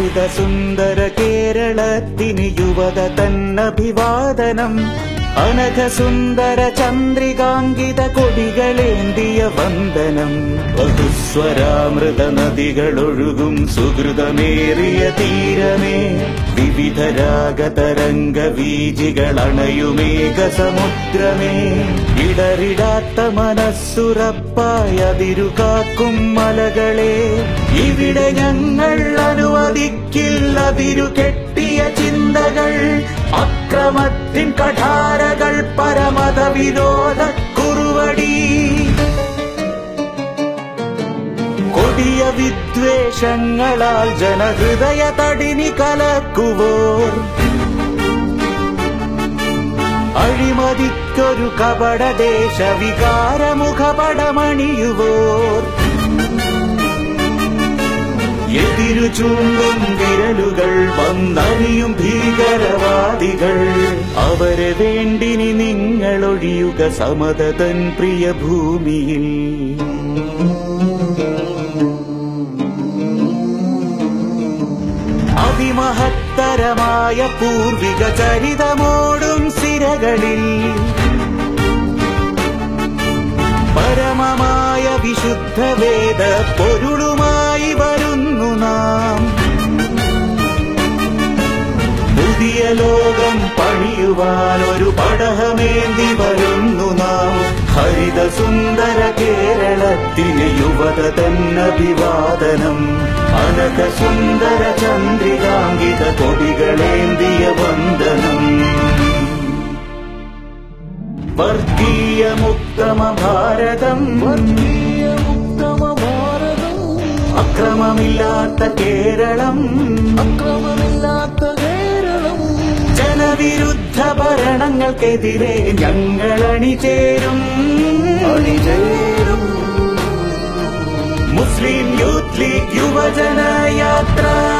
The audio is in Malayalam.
ഹരിത സുന്ദര കേരളത്തിന് യുവത തന്നഭിവാദനം അനഘ സുന്ദര ചന്ദ്രികാങ്കിത കൊടികളേന്തിയ വന്ദനം ബഹുസ്വരാമൃത നദികളൊഴുകും സുഹൃതമേറിയ തീരമേ വിവിധ രാഗതരംഗ വീജികൾ അണയുമേക സമുദ്രമേ ഇടറിടാത്ത മനസ്സുറപ്പായ അതിരു കാക്കും മലകളെ ഇവിടെ ഞങ്ങൾ അനുവദിക്കില്ല അതിരു കെട്ടിയ ചിന്തകൾ അക്രമത്തിൻ കഠാരകൾ പരമത വിരോധ കുറുവടി കൊടിയ വിദ്വേഷങ്ങളാൽ ജനഹൃദയ തടിനി കലക്കുവോർ അഴിമതിക്കൊരു കപടദേശ വികാരമുഖപടമണിയുവോർ എതിരു ചൂണ്ടും വിരലുകൾ വന്നറിയും ഭീകരവാദികൾ അവരെ വേണ്ടിനി നിങ്ങളൊഴിയുക സമതതൻ പ്രിയ ഭൂമിയിൽ അതിമഹത്തരമായ പൂർവിക ചരിതമോടും സിരകളിൽ പരമമായ വിശുദ്ധ വേദ പൊരുളുമായി വരുന്നു നാം പുതിയ ലോകം പണിയുവാൻ ഒരു പടഹമേന്തി വരുന്നു നാം ഹരിത സുന്ദര കേരളത്തിന് യുവത തന്നഭിവാദനം അനക സുന്ദര ചന്ദ്രികാങ്കിത കൊടികളേന്തിയ വന്ദനം വർഗീയ മുക്തമ ഭാരതം ഉത്തമ ഭാരതം അക്രമമില്ലാത്ത കേരളം അക്രമമില്ലാത്ത കേരളം ജനവിരുദ്ധ ഭരണങ്ങൾക്കെതിരെ ഞങ്ങൾ അണിചേരും അണിചേരും മുസ്ലിം യൂത്ത് ലീഗ് യുവജന യാത്ര